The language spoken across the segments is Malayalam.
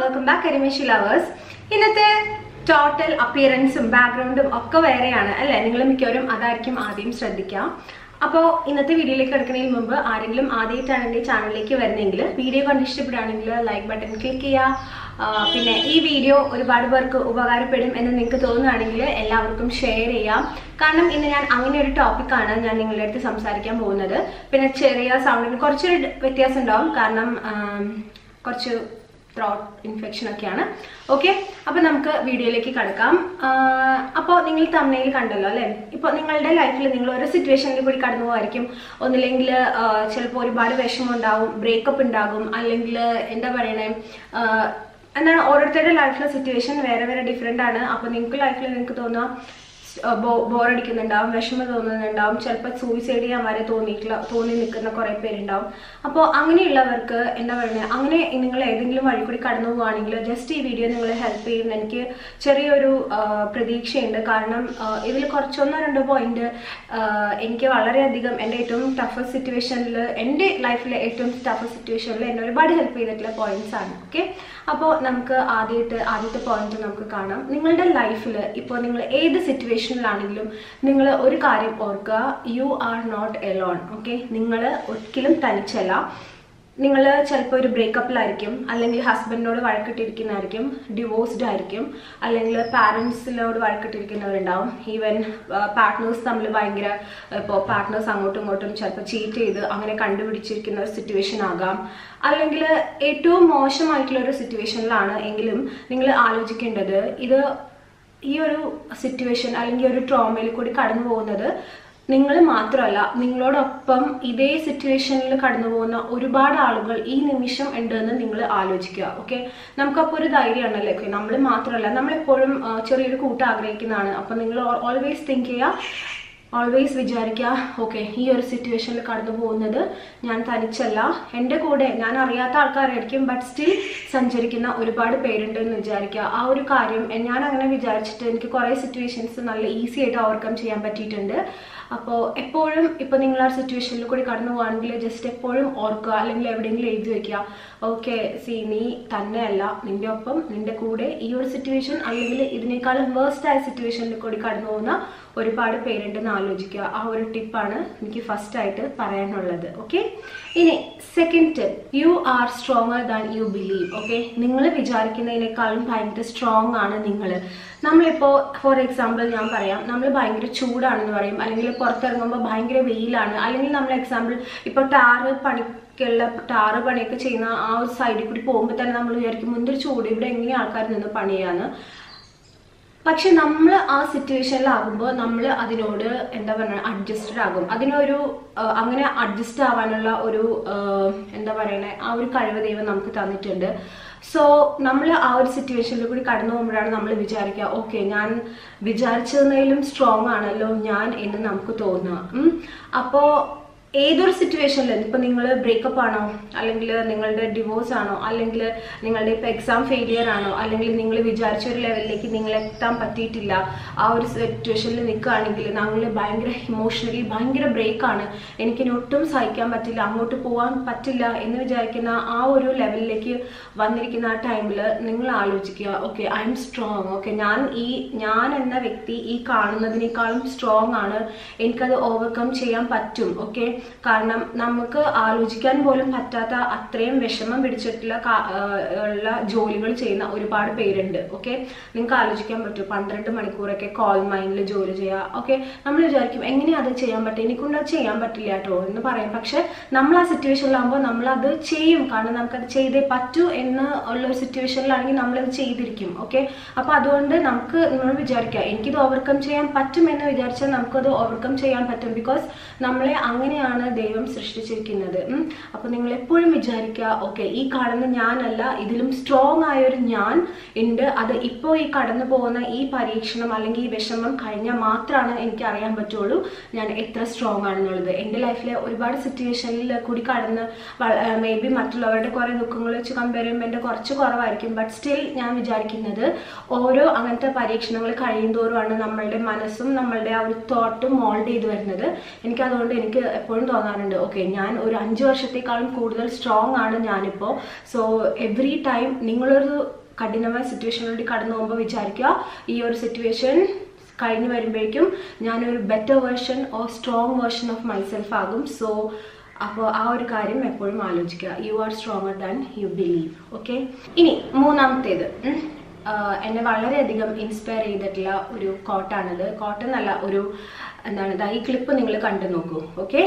വെൽക്കം ബാക്ക് കരിമേശി ലവേഴ്സ് ഇന്നത്തെ ടോട്ടൽ അപ്പിയറൻസും ബാക്ക്ഗ്രൗണ്ടും ഒക്കെ വേറെയാണ് അല്ലേ നിങ്ങൾ മിക്കവരും അതായിരിക്കും ആദ്യം ശ്രദ്ധിക്കാം അപ്പോൾ ഇന്നത്തെ വീഡിയോയിലേക്ക് കിടക്കുന്നതിന് മുമ്പ് ആരെങ്കിലും ആദ്യമായിട്ടാണ് എൻ്റെ ചാനലിലേക്ക് വരുന്നതെങ്കിൽ വീഡിയോ കണ്ട് ഇഷ്ടപ്പെടുകയാണെങ്കിൽ ലൈക്ക് ബട്ടൺ ക്ലിക്ക് ചെയ്യുക ആ, പിന്നെ ഈ വീഡിയോ ഒരുപാട് പേർക്ക് ഉപകാരപ്പെടും എന്ന് നിങ്ങൾക്ക് തോന്നുകയാണെങ്കിൽ എല്ലാവർക്കും ഷെയർ ചെയ്യാം കാരണം ഇന്ന് ഞാൻ അങ്ങനെ ഒരു ടോപ്പിക്കാണ് ഞാൻ നിങ്ങളുടെ അടുത്ത് സംസാരിക്കാൻ പോകുന്നത് പിന്നെ ചെറിയ സൗണ്ടിന് കുറച്ചൊരു വ്യത്യാസം ഉണ്ടാവും കാരണം ആം, കുറച്ച് ത്രോട്ട് ഇൻഫെക്ഷൻ ഒക്കെയാണ് ഓക്കെ അപ്പോൾ നമുക്ക് വീഡിയോയിലേക്ക് കടക്കാം അപ്പോൾ നിങ്ങൾ തമ്മയിൽ കണ്ടല്ലോ അല്ലേ ഇപ്പോൾ നിങ്ങളുടെ ലൈഫിൽ നിങ്ങൾ ഓരോ സിറ്റുവേഷനിൽ കൂടി കടന്നു പോകായിരിക്കും ഒന്നില്ലെങ്കിൽ ചിലപ്പോൾ ഒരുപാട് വിഷമം ഉണ്ടാവും ബ്രേക്കപ്പ് ഉണ്ടാകും അല്ലെങ്കിൽ എന്താ പറയണേ ആ, എന്താണ് ഓരോരുത്തരുടെ ലൈഫിലെ സിറ്റുവേഷൻ വേറെ വേറെ ഡിഫറെൻ്റ് ആണ് അപ്പോൾ നിങ്ങൾക്ക് ലൈഫിൽ നിങ്ങൾക്ക് തോന്നുക ബോറടിക്കുന്നുണ്ടാവും വിഷമം തോന്നുന്നുണ്ടാവും ചിലപ്പോൾ സൂയിസൈഡ് ചെയ്യാൻ വരെ തോന്നിയിട്ടുള്ള തോന്നി നിൽക്കുന്ന കുറേ പേരുണ്ടാവും അപ്പോൾ അങ്ങനെയുള്ളവർക്ക് എന്താ പറയുന്നത് അങ്ങനെ നിങ്ങൾ ഏതെങ്കിലും വഴി കൂടി കടന്നു പോവുകയാണെങ്കിൽ ജസ്റ്റ് ഈ വീഡിയോ നിങ്ങളെ ഹെൽപ്പ് ചെയ്യുന്ന എനിക്ക് ചെറിയൊരു ആ, പ്രതീക്ഷയുണ്ട് കാരണം ഇതിൽ കുറച്ചൊന്നോ രണ്ടോ പോയിന്റ് എനിക്ക് വളരെയധികം എൻ്റെ ഏറ്റവും ടഫസ്റ്റ് സിറ്റുവേഷനിൽ എൻ്റെ ലൈഫിലെ ഏറ്റവും ടഫസ്റ്റ് സിറ്റുവേഷനിൽ എന്നെ ഒരുപാട് ഹെൽപ്പ് ചെയ്തിട്ടുള്ള പോയിന്റ്സ് ആണ് ഓക്കെ അപ്പോൾ നമുക്ക് ആദ്യമായിട്ട് ആദ്യത്തെ പോയിന്റ് നമുക്ക് കാണാം നിങ്ങളുടെ ലൈഫിൽ ഇപ്പോൾ നിങ്ങൾ ഏത് സിറ്റുവേഷനിലാണെങ്കിലും നിങ്ങൾ ഒരു കാര്യം ഓർക്കുക you are not alone okay നിങ്ങൾ ഒരിക്കലും തനിച്ചല്ല നിങ്ങൾ ചിലപ്പോൾ ഒരു ബ്രേക്കപ്പിലായിരിക്കും അല്ലെങ്കിൽ ഹസ്ബൻഡിനോട് വഴക്കിട്ടിരിക്കുന്നതായിരിക്കും ഡിവോഴ്സ്ഡ് ആയിരിക്കും അല്ലെങ്കിൽ പാരൻസിനോട് വഴക്കിട്ടിരിക്കുന്നവരുണ്ടാവും ഈവൻ പാർട്ട്നേഴ്സ് തമ്മിൽ ഭയങ്കര ഇപ്പോൾ പാർട്ട്നേഴ്സ് അങ്ങോട്ടും ഇങ്ങോട്ടും ചിലപ്പോൾ ചീറ്റ് ചെയ്ത് അങ്ങനെ കണ്ടുപിടിച്ചിരിക്കുന്ന ഒരു സിറ്റുവേഷൻ ആകാം അല്ലെങ്കിൽ ഏറ്റവും മോശമായിട്ടുള്ള ഒരു സിറ്റുവേഷനിലാണ് എങ്കിലും നിങ്ങൾ ആലോചിക്കേണ്ടത് ഇത് ഈ ഒരു സിറ്റുവേഷൻ അല്ലെങ്കിൽ ഒരു ട്രോമയിൽ കൂടി കടന്നു പോകുന്നത് നിങ്ങൾ മാത്രമല്ല നിങ്ങളോടൊപ്പം ഇതേ സിറ്റുവേഷനിൽ കടന്നു പോകുന്ന ഒരുപാട് ആളുകൾ ഈ നിമിഷം ഉണ്ടെന്ന് നിങ്ങൾ ആലോചിക്കുക ഓക്കെ നമുക്കപ്പോൾ ഒരു ധൈര്യമാണല്ലേ ഓക്കെ നമ്മൾ മാത്രമല്ല നമ്മളെപ്പോഴും ആ, ചെറിയൊരു കൂട്ടം ആഗ്രഹിക്കുന്നതാണ് അപ്പം നിങ്ങൾ ഓൾവേസ് തിങ്ക് ചെയ്യുക ഓൾവേസ് വിചാരിക്കുക ഓക്കെ ഈ ഒരു സിറ്റുവേഷനിൽ കടന്നു പോകുന്നത് ഞാൻ തനിച്ചല്ല എൻ്റെ കൂടെ ഞാൻ അറിയാത്ത ആൾക്കാരായിരിക്കും ബട്ട് സ്റ്റിൽ സഞ്ചരിക്കുന്ന ഒരുപാട് പേരുണ്ട് എന്ന് വിചാരിക്കുക ആ ഒരു കാര്യം എ- ഞാൻ അങ്ങനെ വിചാരിച്ചിട്ട് എനിക്ക് കുറേ സിറ്റുവേഷൻസ് നല്ല ഈസി ആയിട്ട് ഓവർകം ചെയ്യാൻ പറ്റിയിട്ടുണ്ട് അപ്പോൾ എപ്പോഴും ഇപ്പോൾ നിങ്ങൾ ആ സിറ്റുവേഷനിൽ കൂടി കടന്നു പോകുകയാണെങ്കിൽ ജസ്റ്റ് എപ്പോഴും ഓർക്കുക അല്ലെങ്കിൽ എവിടെയെങ്കിലും എഴുതി വെക്കുക ഓക്കെ സി നീ തന്നെയല്ല നിന്റെ ഒപ്പം നിന്റെ കൂടെ ഈ ഒരു സിറ്റുവേഷൻ അല്ലെങ്കിൽ ഇതിനേക്കാളും വേസ്റ്റ് ആയ സിറ്റുവേഷനിൽ കൂടി കടന്നു പോകുന്ന ഒരുപാട് പേരുണ്ടെന്ന് ആലോചിക്കുക ആ ഒരു ടിപ്പാണ് എനിക്ക് ഫസ്റ്റ് ആയിട്ട് പറയാനുള്ളത് ഓക്കെ ഇനി second tip you are stronger than you believe okay നിങ്ങൾ വിചാരിക്കുന്നതിനേക്കാളും ഭയങ്കര സ്ട്രോങ് ആണ് നിങ്ങൾ നമ്മളിപ്പോൾ ഫോർ എക്സാമ്പിൾ ഞാൻ പറയാം നമ്മൾ ഭയങ്കര ചൂടാണെന്ന് പറയും അല്ലെങ്കിൽ പുറത്തിറങ്ങുമ്പോൾ ഭയങ്കര വെയിലാണ് അല്ലെങ്കിൽ നമ്മൾ എക്സാമ്പിൾ ഇപ്പോൾ ടാറ് പണിക്കുള്ള ടാറ് പണിയൊക്കെ ചെയ്യുന്ന ആ ഒരു സൈഡിൽ കൂടി പോകുമ്പോൾ തന്നെ നമ്മൾ വിചാരിക്കും മുന്തൊരു ചൂട് ഇവിടെ എങ്ങനെ ആൾക്കാർ നിന്ന് പണി ചെയ്യാന്ന് പക്ഷെ നമ്മൾ ആ സിറ്റുവേഷനിലാകുമ്പോൾ നമ്മൾ അതിനോട് എന്താ പറയുക അഡ്ജസ്റ്റഡ് ആകും അതിനൊരു ആ, അങ്ങനെ അഡ്ജസ്റ്റ് ആവാനുള്ള ഒരു ആ, എന്താ പറയണേ ആ ഒരു കഴിവ് ദൈവം നമുക്ക് തന്നിട്ടുണ്ട് സോ നമ്മൾ ആ ഒരു സിറ്റുവേഷനിൽ കൂടി കടന്നു പോകുമ്പോഴാണ് നമ്മൾ വിചാരിക്കുക ഓക്കെ ഞാൻ വിചാരിച്ചതിനേലും സ്ട്രോങ് ആണല്ലോ ഞാൻ എന്ന് നമുക്ക് തോന്നുക ഉം. അപ്പോ ഏതൊരു സിറ്റുവേഷനിലും ഇപ്പൊ നിങ്ങൾ ബ്രേക്കപ്പ് ആണോ അല്ലെങ്കിൽ നിങ്ങളുടെ ഡിവോഴ്സ് ആണോ അല്ലെങ്കിൽ നിങ്ങളുടെ ഇപ്പൊ എക്സാം ഫെയിലിയർ ആണോ അല്ലെങ്കിൽ നിങ്ങൾ വിചാരിച്ച ഒരു ലെവലിലേക്ക് നിങ്ങൾ എത്താൻ പറ്റിയിട്ടില്ല ആ ഒരു സിറ്റുവേഷനിൽ നിൽക്കുകയാണെങ്കിൽ നിങ്ങൾ ഭയങ്കര ഇമോഷണലി ഭയങ്കര ബ്രേക്കാണ് എനിക്കിനി ഒട്ടും സഹിക്കാൻ പറ്റില്ല അങ്ങോട്ട് പോകാൻ പറ്റില്ല എന്ന് വിചാരിക്കുന്ന ആ ഒരു ലെവലിലേക്ക് വന്നിരിക്കുന്ന ആ ടൈമിൽ നിങ്ങൾ ആലോചിക്കുക okay I am strong okay ഞാൻ ഈ ഞാൻ എന്ന വ്യക്തി ഈ കാണുന്നതിനേക്കാളും സ്ട്രോങ് ആണ് എനിക്കത് ഓവർകം ചെയ്യാൻ പറ്റും ഓക്കെ കാരണം നമുക്ക് ആലോചിക്കാൻ പോലും പറ്റാത്ത അത്രയും വിഷമം പിടിച്ചിട്ടുള്ള കാ- ആ, ഉള്ള ജോലികൾ ചെയ്യുന്ന ഒരുപാട് പേരുണ്ട് ഓക്കെ നിങ്ങൾക്ക് ആലോചിക്കാൻ പറ്റും പന്ത്രണ്ട് മണിക്കൂറൊക്കെ കോൾ മൈൻഡിൽ ജോലി ചെയ്യുക ഓക്കെ നമ്മൾ വിചാരിക്കും എങ്ങനെയാ അത് ചെയ്യാൻ പറ്റുക എനിക്കൊണ്ട് അത് ചെയ്യാൻ പറ്റില്ല കേട്ടോ എന്ന് പറയും പക്ഷെ നമ്മൾ ആ സിറ്റുവേഷനിലാകുമ്പോൾ നമ്മൾ അത് ചെയ്യും കാരണം നമുക്കത് ചെയ്തേ പറ്റൂ എന്ന് ഉള്ള ഒരു സിറ്റുവേഷനിലാണെങ്കിൽ നമ്മളത് ചെയ്തിരിക്കും ഓക്കെ അപ്പൊ അതുകൊണ്ട് നമുക്ക് നമ്മൾ വിചാരിക്കുക എനിക്കിത് ഓവർകം ചെയ്യാൻ പറ്റും എന്ന് വിചാരിച്ചാൽ നമുക്കത് ഓവർകം ചെയ്യാൻ പറ്റും ബിക്കോസ് നമ്മളെ അങ്ങനെയാണ് ദൈവം സൃഷ്ടിച്ചിരിക്കുന്നത് ഉം. അപ്പൊ നിങ്ങൾ എപ്പോഴും വിചാരിക്കുക ഓക്കെ ഈ കാണുന്ന ഞാനല്ല ഇതിലും സ്ട്രോങ് ആയ ഒരു ഞാൻ ഉണ്ട് അത് ഇപ്പോൾ ഈ കടന്നു പോകുന്ന ഈ പരീക്ഷണം അല്ലെങ്കിൽ ഈ വിഷമം കഴിഞ്ഞാൽ മാത്രമാണ് എനിക്ക് അറിയാൻ പറ്റുള്ളൂ ഞാൻ എത്ര സ്ട്രോങ് ആണെന്നുള്ളത് എൻ്റെ ലൈഫിലെ ഒരുപാട് സിറ്റുവേഷനിൽ കൂടി കടന്ന് മേ ബി മറ്റുള്ളവരുടെ കുറേ ദുഃഖങ്ങൾ വെച്ച് കമ്പയർ ചെയ്യുമ്പോൾ എൻ്റെ കുറച്ച് കുറവായിരിക്കും ബട്ട് സ്റ്റിൽ ഞാൻ വിചാരിക്കുന്നത് ഓരോ അങ്ങനത്തെ പരീക്ഷണങ്ങൾ കഴിയുന്തോറുമാണ് നമ്മളുടെ മനസ്സും നമ്മളുടെ ആ ഒരു തോട്ടും മോൾഡ് ചെയ്ത് വരുന്നത് എനിക്ക് അതുകൊണ്ട് എനിക്ക് എപ്പോഴും പലപ്പോഴും തോന്നാറുണ്ട് ഓക്കെ ഞാൻ ഒരു അഞ്ച് വർഷത്തേക്കാളും കൂടുതൽ സ്ട്രോങ് ആണ് ഞാനിപ്പോൾ സോ എവറി ടൈം നിങ്ങളൊരു കഠിനമായ സിറ്റുവേഷനിലൂടെ കടന്നു പോകുമ്പോൾ വിചാരിക്കുക ഈ ഒരു സിറ്റുവേഷൻ കഴിഞ്ഞു വരുമ്പോഴേക്കും ഞാനൊരു better version or strong version of myself ആകും സോ അപ്പോൾ ആ ഒരു കാര്യം എപ്പോഴും ആലോചിക്കുക you are stronger than you believe okay ഇനി മൂന്നാമത്തേത് ഉം. ആഹ് എന്നെ വളരെയധികം ഇൻസ്പയർ ചെയ്തിട്ടുള്ള ഒരു കോട്ടാണിത് കോട്ട് എന്നല്ല ഒരു എന്താണ് ദാ ഈ ക്ലിപ്പ് നിങ്ങൾ കണ്ടു നോക്കൂ ഓക്കെ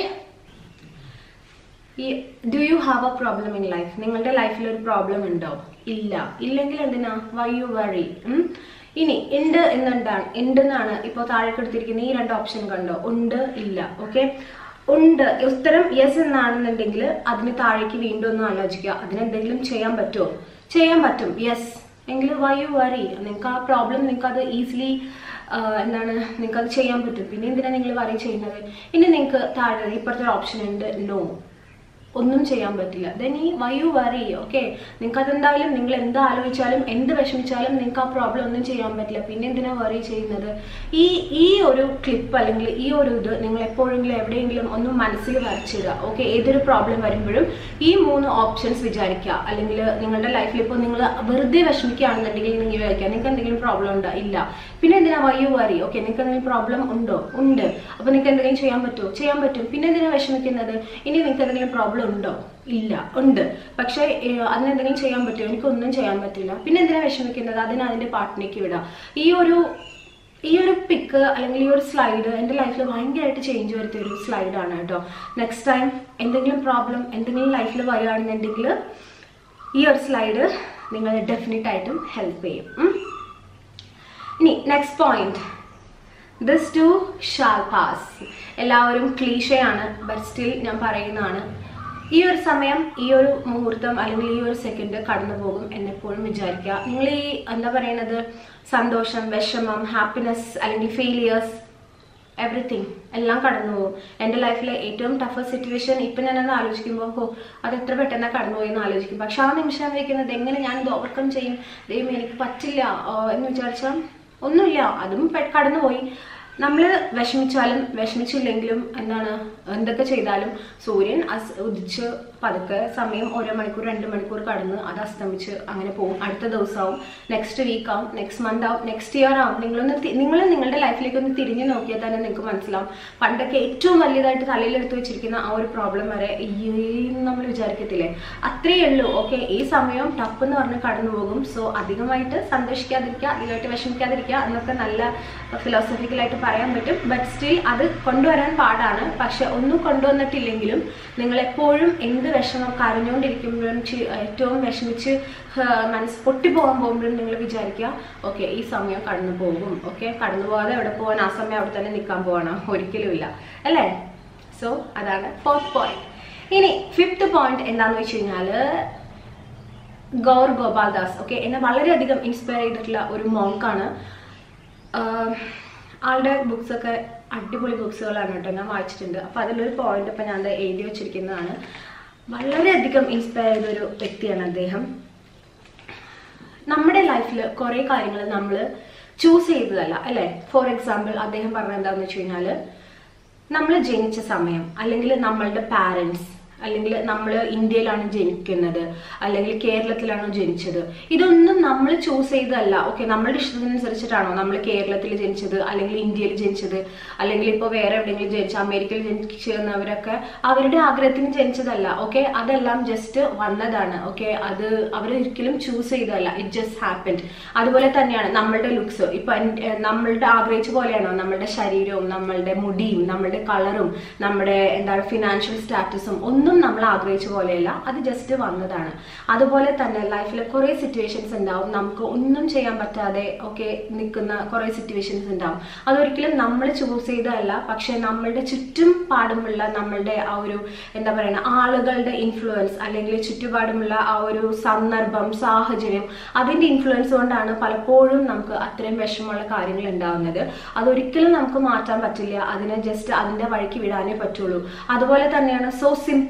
ഈ do you have a problem in life നിങ്ങളുടെ ലൈഫിൽ ഒരു പ്രോബ്ലം ഉണ്ടോ ഇല്ല ഇല്ലെങ്കിൽ എന്തിനാ വൈ യു വറി ഇനി ഉണ്ട് എന്നുണ്ടാണ് ഉണ്ട് എന്നാണ് ഇപ്പോൾ താഴെ കൊടുത്തിരിക്കുന്ന ഈ രണ്ട് ഓപ്ഷൻ കണ്ടോ ഉണ്ട് ഇല്ല ഓക്കെ ഉണ്ട് ഉത്തരം യെസ് എന്നാണെന്നുണ്ടെങ്കിൽ അതിന് താഴേക്ക് വീണ്ടും ഒന്ന് ആലോചിക്കുക അതിനെന്തെങ്കിലും ചെയ്യാൻ പറ്റുമോ ചെയ്യാൻ പറ്റും യെസ് എങ്കിൽ വൈ യു വറി നിങ്ങൾക്ക് ആ പ്രോബ്ലം നിങ്ങൾക്ക് അത് ഈസിലി എന്താണ് നിങ്ങൾക്ക് അത് ചെയ്യാൻ പറ്റും പിന്നെ എന്തിനാണ് നിങ്ങൾ വറി ചെയ്യുന്നത് ഇനി നിങ്ങൾക്ക് താഴെ ഇപ്പുറത്തെ ഓപ്ഷൻ ഉണ്ട് നോ ഒന്നും ചെയ്യാൻ പറ്റില്ല ദെൻ ഈ വൈ യു വറി ഓക്കെ നിങ്ങൾക്ക് അതെന്തായാലും നിങ്ങൾ എന്ത് ആലോചിച്ചാലും എന്ത് വിഷമിച്ചാലും നിങ്ങൾക്ക് ആ പ്രോബ്ലം ഒന്നും ചെയ്യാൻ പറ്റില്ല പിന്നെ എന്തിനാ വറി ചെയ്യുന്നത് ഈ ഈ ഒരു ക്ലിപ്പ് അല്ലെങ്കിൽ ഈ ഒരു ഇത് നിങ്ങൾ എപ്പോഴെങ്കിലും എവിടെയെങ്കിലും ഒന്ന് മനസ്സിൽ വരച്ചിടുക ഓക്കെ ഏതൊരു പ്രോബ്ലം വരുമ്പോഴും ഈ മൂന്ന് ഓപ്ഷൻസ് വിചാരിക്കുക അല്ലെങ്കിൽ നിങ്ങളുടെ ലൈഫിൽ ഇപ്പോൾ നിങ്ങൾ വെറുതെ വിഷമിക്കുകയാണെന്നുണ്ടെങ്കിൽ നിങ്ങൾ വിചാരിക്കുക നിങ്ങൾക്ക് എന്തെങ്കിലും പ്രോബ്ലം ഉണ്ടോ ഇല്ല പിന്നെ എന്തിനാ വൈ യു വറി ഓക്കെ നിങ്ങൾക്ക് എന്തെങ്കിലും പ്രോബ്ലം ഉണ്ടോ ഉണ്ട് അപ്പോൾ നിങ്ങൾക്ക് എന്തെങ്കിലും ചെയ്യാൻ പറ്റുമോ ചെയ്യാൻ പറ്റും പിന്നെ എന്തിനാ വിഷമിക്കുന്നത് ഇനി നിങ്ങൾക്ക് എന്തെങ്കിലും പ്രോബ്ലം ഉണ്ടോ ഇല്ല ഉണ്ട് പക്ഷേ ഏഹ്, അതിനെന്തെങ്കിലും ചെയ്യാൻ പറ്റുമോ എനിക്കൊന്നും ചെയ്യാൻ പറ്റില്ല പിന്നെ എന്തിനാ വിഷമിക്കുന്നത് അതിന് അതിന്റെ പാട്ടിലേക്ക് വിടാം ഈ ഒരു ഈ ഒരു പിക്ക് അല്ലെങ്കിൽ ഈ ഒരു സ്ലൈഡ് എൻ്റെ ലൈഫിൽ ഭയങ്കരമായിട്ട് ചേഞ്ച് വരുത്തിയ ഒരു സ്ലൈഡാണ് കേട്ടോ നെക്സ്റ്റ് ടൈം എന്തെങ്കിലും പ്രോബ്ലം എന്തെങ്കിലും ലൈഫിൽ വരികയാണെന്നുണ്ടെങ്കിൽ ഈ ഒരു സ്ലൈഡ് നിങ്ങൾ ഡെഫിനറ്റ് ആയിട്ടും ഹെൽപ്പ് ചെയ്യും ഉം. ഇനി next point this too shall pass എല്ലാവരും ക്ലീഷയാണ് ബട്ട് സ്റ്റിൽ ഞാൻ പറയുന്നതാണ് ഈ ഒരു സമയം ഈ ഒരു മുഹൂർത്തം അല്ലെങ്കിൽ ഈ ഒരു സെക്കൻഡ് കടന്നു പോകും എന്നെപ്പോഴും വിചാരിക്കുക നിങ്ങൾ ഈ എന്താ പറയുന്നത് സന്തോഷം വിഷമം ഹാപ്പിനെസ് അല്ലെങ്കിൽ ഫെയിലിയേഴ്സ് എവറിത്തിങ് എല്ലാം കടന്നു പോകും എൻ്റെ ലൈഫിലെ ഏറ്റവും ടഫസ്റ്റ് സിറ്റുവേഷൻ ഇപ്പം ഞാനത് ആലോചിക്കുമ്പോൾ ഹോ അത് എത്ര പെട്ടെന്ന് കടന്നുപോയി എന്ന് ആലോചിക്കും പക്ഷെ ആ നിമിഷം വയ്ക്കുന്നത് എങ്ങനെ ഞാൻ ഇത് ഓവർകം ചെയ്യും ദൈവം എനിക്ക് പറ്റില്ല ആ, എന്ന് വിചാരിച്ചാൽ ഒന്നുമില്ല അതും പെ- കടന്നുപോയി നമ്മൾ വിഷമിച്ചാലും വിഷമിച്ചില്ലെങ്കിലും എന്താണ് എന്തൊക്കെ ചെയ്താലും സൂര്യൻ അസ് ഉദിച്ച് പതുക്കെ സമയം ഓരോ മണിക്കൂർ രണ്ട് മണിക്കൂർ കടന്ന് അത് അസ്തമിച്ച് അങ്ങനെ പോകും അടുത്ത ദിവസമാവും നെക്സ്റ്റ് വീക്ക് ആവും നെക്സ്റ്റ് മന്ത് ആവും നെക്സ്റ്റ് ഇയർ ആവും നിങ്ങളൊന്ന് തി- നിങ്ങൾ നിങ്ങളുടെ ലൈഫിലേക്ക് ഒന്ന് തിരിഞ്ഞു നോക്കിയാൽ തന്നെ നിങ്ങൾക്ക് മനസ്സിലാവും പണ്ടൊക്കെ ഏറ്റവും വലിയതായിട്ട് തലയിലെടുത്ത് വെച്ചിരിക്കുന്ന ആ ഒരു പ്രോബ്ലം വരെ ഈ നമ്മൾ വിചാരിക്കത്തില്ലേ അത്രയേ ഉള്ളൂ ഓക്കെ ഈ സമയം ടപ്പ് എന്ന് പറഞ്ഞ് കടന്നു പോകും സോ അധികമായിട്ട് സന്തോഷിക്കാതിരിക്കുക അധികമായിട്ട് വിഷമിക്കാതിരിക്കുക എന്നൊക്കെ നല്ല ഫിലോസഫിക്കലായിട്ട് പറയാൻ പറ്റും ബട്ട് സ്റ്റിൽ അത് കൊണ്ടുവരാൻ പാടാണ് പക്ഷെ ഒന്നും കൊണ്ടുവന്നിട്ടില്ലെങ്കിലും നിങ്ങൾ എപ്പോഴും എന്ത് വിഷമം കരഞ്ഞുകൊണ്ടിരിക്കുമ്പോഴും ചി- ഏറ്റവും വിഷമിച്ച് ഹ, മനസ്സ് പൊട്ടിപ്പോകാൻ പോകുമ്പോഴും നിങ്ങൾ വിചാരിക്കുക ഓക്കെ ഈ സമയം കടന്നു പോകും ഓക്കെ കടന്നു പോകാതെ എവിടെ പോകാൻ ആ സമയം അവിടെ തന്നെ നിൽക്കാൻ പോകണം ഒരിക്കലും ഇല്ല അല്ലേ സോ അതാണ് ഫോർത്ത് പോയിന്റ് ഇനി ഫിഫ്ത്ത് പോയിന്റ് എന്താണെന്ന് വെച്ച് കഴിഞ്ഞാൽ ഗൗർ ഗോപാൽദാസ് ഓക്കെ എന്നെ വളരെയധികം ഇൻസ്പയർ ചെയ്തിട്ടുള്ള ഒരു മോങ്കാണ് ആളുടെ ബുക്സ് ഒക്കെ അടിപൊളി ബുക്സുകളാണ് കേട്ടോ ഞാൻ വായിച്ചിട്ടുണ്ട് അപ്പോൾ അതിലൊരു പോയിന്റ് ഇപ്പം ഞാൻ ദേ എഴുതി വെച്ചിരിക്കുന്നതാണ് വളരെയധികം ഇൻസ്പയർ ചെയ്ത ഒരു വ്യക്തിയാണ് അദ്ദേഹം നമ്മുടെ ലൈഫിൽ കുറേ കാര്യങ്ങൾ നമ്മൾ ചൂസ് ചെയ്തതല്ല അല്ലേ ഫോർ എക്സാമ്പിൾ അദ്ദേഹം പറഞ്ഞത് എന്താണെന്ന് വെച്ച് കഴിഞ്ഞാൽ നമ്മൾ ജനിച്ച സമയം അല്ലെങ്കിൽ നമ്മളുടെ പാരൻസ് അല്ലെങ്കിൽ നമ്മൾ ഇന്ത്യയിലാണ് ജനിക്കുന്നത് അല്ലെങ്കിൽ കേരളത്തിലാണോ ജനിച്ചത് ഇതൊന്നും നമ്മൾ ചൂസ് ചെയ്തതല്ല ഓക്കെ നമ്മളുടെ ഇഷ്ടത്തിനനുസരിച്ചിട്ടാണോ നമ്മൾ കേരളത്തിൽ ജനിച്ചത് അല്ലെങ്കിൽ ഇന്ത്യയിൽ ജനിച്ചത് അല്ലെങ്കിൽ ഇപ്പോൾ വേറെ എവിടെയെങ്കിലും ജനിച്ച അമേരിക്കയിൽ ജനിച്ചവരൊക്കെ അവരുടെ ആഗ്രഹത്തിന് ജനിച്ചതല്ല ഓക്കെ അതെല്ലാം ജസ്റ്റ് വന്നതാണ് ഓക്കെ അത് അവരൊരിക്കലും ചൂസ് ചെയ്തതല്ല ഇറ്റ് ജസ്റ്റ് ഹാപ്പൻഡ് അതുപോലെ തന്നെയാണ് നമ്മളുടെ ലുക്സ് ഇപ്പൊ എൻ- ഏർ നമ്മളുടെ ആഗ്രഹിച്ച പോലെയാണോ നമ്മളുടെ ശരീരവും നമ്മളുടെ മുടിയും നമ്മളുടെ കളറും നമ്മുടെ എന്താണ് ഫിനാൻഷ്യൽ സ്റ്റാറ്റസും ഒന്നും നമ്മൾ ആഗ്രഹിച്ച പോലെയല്ല അത് ജസ്റ്റ് വന്നതാണ് അതുപോലെ തന്നെ ലൈഫിൽ കുറേ സിറ്റുവേഷൻസ് ഉണ്ടാവും നമുക്ക് ഒന്നും ചെയ്യാൻ പറ്റാതെ ഒക്കെ നിൽക്കുന്ന കുറേ സിറ്റുവേഷൻസ് ഉണ്ടാവും അതൊരിക്കലും നമ്മൾ ചൂസ് ചെയ്തതല്ല പക്ഷെ നമ്മളുടെ ചുറ്റും പാടുമുള്ള നമ്മളുടെ ആ ഒരു എന്താ പറയുക ആളുകളുടെ ഇൻഫ്ലുവൻസ് അല്ലെങ്കിൽ ചുറ്റുപാടുമുള്ള ആ ഒരു സന്ദർഭം സാഹചര്യം അതിന്റെ ഇൻഫ്ലുവൻസ് കൊണ്ടാണ് പലപ്പോഴും നമുക്ക് അത്രയും വിഷമമുള്ള കാര്യങ്ങൾ ഉണ്ടാവുന്നത് അതൊരിക്കലും നമുക്ക് മാറ്റാൻ പറ്റില്ല അതിനെ ജസ്റ്റ് അതിന്റെ വഴിക്ക് വിടാനേ പറ്റുള്ളൂ അതുപോലെ തന്നെയാണ് സോ സിമ്പിൾ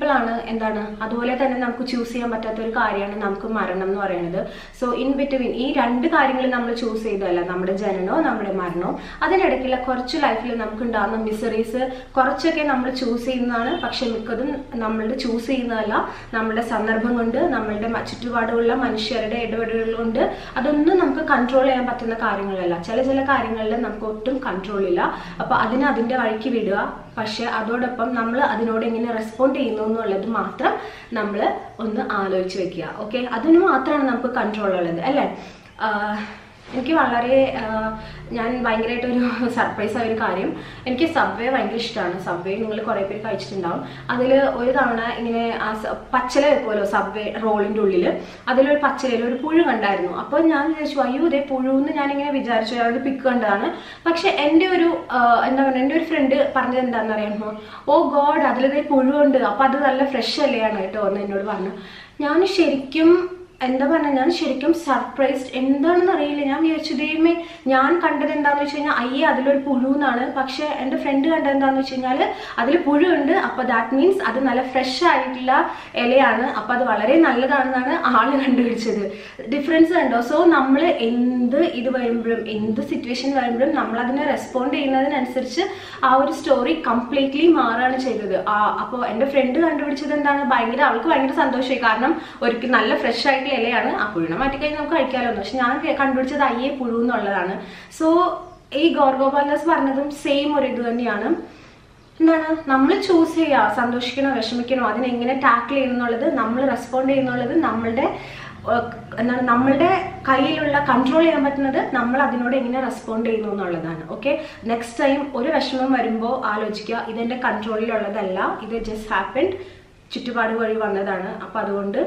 ആണ് എന്താണ് അതുപോലെ തന്നെ നമുക്ക് ചൂസ് ചെയ്യാൻ പറ്റാത്ത ഒരു കാര്യമാണ് നമുക്ക് മരണം എന്ന് പറയുന്നത് സോ ഇൻ ബിറ്റ്വീൻ ഈ രണ്ട് കാര്യങ്ങൾ നമ്മൾ ചൂസ് ചെയ്തതല്ല നമ്മുടെ ജനനവും നമ്മുടെ മരണവും അതിനിടയ്ക്കുള്ള കുറച്ച് ലൈഫിൽ നമുക്ക് ഉണ്ടാകുന്ന മിസറീസ് കുറച്ചൊക്കെ നമ്മൾ ചൂസ് ചെയ്യുന്നതാണ് പക്ഷെ മിക്കതും നമ്മളുടെ ചൂസ് ചെയ്യുന്നതല്ല നമ്മളുടെ സന്ദർഭം കൊണ്ട് നമ്മളുടെ മ- ചുറ്റുപാടുമുള്ള മനുഷ്യരുടെ ഇടപെടലുകൾ കൊണ്ട് അതൊന്നും നമുക്ക് കൺട്രോൾ ചെയ്യാൻ പറ്റുന്ന കാര്യങ്ങളല്ല ചില ചില കാര്യങ്ങളിൽ നമുക്ക് ഒട്ടും കൺട്രോൾ ഇല്ല അപ്പൊ അതിനെ അതിന്റെ വഴിക്ക് വിടുക പക്ഷെ അതോടൊപ്പം നമ്മൾ അതിനോട് എങ്ങനെ റെസ്പോണ്ട് ചെയ്യുന്നു എന്നുള്ളത് മാത്രം നമ്മൾ ഒന്ന് ആലോചിച്ച് വെക്കുക ഓക്കെ അതിന് മാത്രമാണ് നമുക്ക് കൺട്രോൾ ഉള്ളത് അല്ലേ ആഹ് എനിക്ക് വളരെ ആഹ് ഞാൻ ഭയങ്കരമായിട്ടൊരു സർപ്രൈസ് ആയ ഒരു കാര്യം എനിക്ക് സബ്വേ ഭയങ്കര ഇഷ്ടമാണ് സബ്വേ നിങ്ങൾ കുറേ പേര് കഴിച്ചിട്ടുണ്ടാവും അതിൽ ഒരു തവണ ഇങ്ങനെ ആ സ- പച്ചില വെക്കുമല്ലോ സബ്വേ റോളിൻ്റെ ഉള്ളിൽ അതിലൊരു പച്ചിലയിൽ ഒരു പുഴു കണ്ടായിരുന്നു അപ്പോൾ ഞാൻ വിചാരിച്ചു അയ്യോ ഇതേ പുഴു എന്ന് ഞാനിങ്ങനെ വിചാരിച്ചു അയാളുടെ പിക്ക് കണ്ടതാണ് പക്ഷെ എൻ്റെ ഒരു ആഹ് എന്താ പറയുക എൻ്റെ ഒരു ഫ്രണ്ട് പറഞ്ഞത് എന്താണെന്ന് അറിയാമോ ഓ ഗോഡ് അതിലിതേ പുഴുവുണ്ട് അപ്പോൾ അത് നല്ല ഫ്രഷ് അല്ലേയാണ് കേട്ടോ എന്ന് എന്നോട് പറഞ്ഞു ഞാൻ ശരിക്കും എന്താ പറഞ്ഞ ഞാൻ ശരിക്കും സർപ്രൈസ്ഡ് എന്താണെന്ന് അറിയില്ല ഞാൻ വിചാരിച്ചു ദൈവമേ ഞാൻ കണ്ടത് എന്താണെന്ന് വെച്ച് കഴിഞ്ഞാൽ അയ്യേ അതിലൊരു പുഴു എന്നാണ് പക്ഷെ എൻ്റെ ഫ്രണ്ട് കണ്ടത് എന്താണെന്ന് വെച്ച് കഴിഞ്ഞാൽ അതിൽ പുഴു ഉണ്ട് അപ്പോൾ ദാറ്റ് മീൻസ് അത് നല്ല ഫ്രഷ് ആയിട്ടുള്ള ഇലയാണ് അപ്പോൾ അത് വളരെ നല്ലതാണെന്നാണ് ആള് കണ്ടുപിടിച്ചത് ഡിഫറൻസ് ഉണ്ടോ സോ നമ്മൾ എന്ത് ഇത് വരുമ്പോഴും എന്ത് സിറ്റുവേഷൻ വരുമ്പോഴും നമ്മൾ അതിനെ റെസ്പോണ്ട് ചെയ്യുന്നതിനനുസരിച്ച് ആ ഒരു സ്റ്റോറി കംപ്ലീറ്റ്ലി മാറുകയാണ് ചെയ്തത് അപ്പോൾ എൻ്റെ ഫ്രണ്ട് കണ്ടുപിടിച്ചത് എന്താണ് ഭയങ്കര അവൾക്ക് ഭയങ്കര സന്തോഷമായി കാരണം ഒരിക്കൽ നല്ല ഫ്രഷ് ആയിട്ടുള്ള ഇലയാണ് ആ പുഴുവിനെ മാറ്റിക്കഴിഞ്ഞാൽ നമുക്ക് കഴിക്കാമല്ലോ എന്ന് പക്ഷെ ഞാൻ കേ- കണ്ടുപിടിച്ചത് അയ്യേ പുഴു എന്നുള്ളതാണ് സോ ഈ ഗോർഗോപാലസ് പറഞ്ഞതും സെയിം ഒരു ഇത് തന്നെയാണ് എന്താണ് നമ്മൾ ചൂസ് ചെയ്യുക സന്തോഷിക്കണോ വിഷമിക്കണോ അതിനെങ്ങനെ ടാക്കിൾ ചെയ്യുന്നുള്ളത് നമ്മൾ റെസ്പോണ്ട് ചെയ്യുന്നുള്ളത് നമ്മളുടെ ഏഹ്, എന്താണ് നമ്മളുടെ കയ്യിലുള്ള കൺട്രോൾ ചെയ്യാൻ പറ്റുന്നത് നമ്മൾ അതിനോട് എങ്ങനെ റെസ്പോണ്ട് ചെയ്യുന്നു എന്നുള്ളതാണ് ഓക്കെ നെക്സ്റ്റ് ടൈം ഒരു വിഷമം വരുമ്പോൾ ആലോചിക്കുക ഇതെന്റെ കൺട്രോളിലുള്ളതല്ല ഇത് ജസ്റ്റ് ഹാപ്പൻഡ് ചുറ്റുപാട് വഴി വന്നതാണ് അപ്പം അതുകൊണ്ട്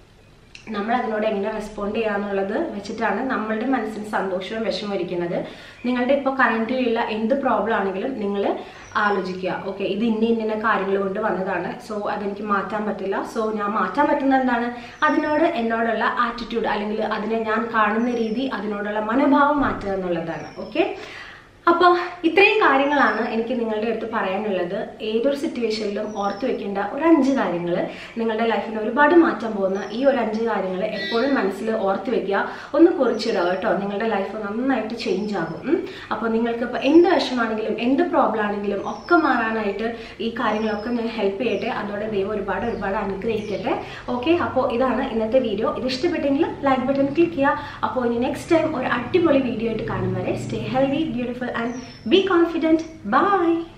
നമ്മൾ അതിനോട് എങ്ങനെ റെസ്പോണ്ട് ചെയ്യാന്നുള്ളത് വെച്ചിട്ടാണ് നമ്മളുടെ മനസ്സിന് സന്തോഷവും വിഷമവും ഇരിക്കുന്നത് നിങ്ങളുടെ ഇപ്പോൾ കറണ്ടിലുള്ള എന്ത് പ്രോബ്ലം ആണെങ്കിലും നിങ്ങൾ ആലോചിക്കുക ഓക്കെ ഇത് ഇന്ന ഇന്ന കാര്യങ്ങൾ കൊണ്ട് വന്നതാണ് സോ അതെനിക്ക് മാറ്റാൻ പറ്റില്ല സോ ഞാൻ മാറ്റാൻ പറ്റുന്ന എന്താണ് അതിനോട് എന്നോടുള്ള ആറ്റിറ്റ്യൂഡ് അല്ലെങ്കിൽ അതിനെ ഞാൻ കാണുന്ന രീതി അതിനോടുള്ള മനോഭാവം മാറ്റുക എന്നുള്ളതാണ് ഓക്കെ അപ്പോൾ ഇത്രയും കാര്യങ്ങളാണ് എനിക്ക് നിങ്ങളുടെ അടുത്ത് പറയാനുള്ളത് ഏതൊരു സിറ്റുവേഷനിലും ഓർത്ത് വെക്കേണ്ട ഒരു അഞ്ച് കാര്യങ്ങൾ നിങ്ങളുടെ ലൈഫിന് ഒരുപാട് മാറ്റാൻ പോകുന്ന ഈ ഒരു അഞ്ച് കാര്യങ്ങൾ എപ്പോഴും മനസ്സിൽ ഓർത്ത് വെക്കുക ഒന്ന് കുറിച്ചിടുക കേട്ടോ നിങ്ങളുടെ ലൈഫ് നന്നായിട്ട് ചേഞ്ച് ആകും ഉം. അപ്പോൾ നിങ്ങൾക്ക് ഇപ്പോൾ എന്ത് വിഷമാണെങ്കിലും എന്ത് പ്രോബ്ലം ആണെങ്കിലും ഒക്കെ മാറാനായിട്ട് ഈ കാര്യങ്ങളൊക്കെ ഞാൻ ഹെൽപ്പ് ചെയ്യട്ടെ അതോടെ ദൈവം ഒരുപാട് ഒരുപാട് അനുഗ്രഹിക്കട്ടെ ഓക്കെ അപ്പോൾ ഇതാണ് ഇന്നത്തെ വീഡിയോ ഇത് ഇഷ്ടപ്പെട്ടെങ്കിൽ ലൈക്ക് ബട്ടൺ ക്ലിക്ക് ചെയ്യുക അപ്പോൾ ഇനി നെക്സ്റ്റ് ടൈം ഒരു അടിപൊളി വീഡിയോ ആയിട്ട് കാണും വരെ stay healthy beautiful and be confident by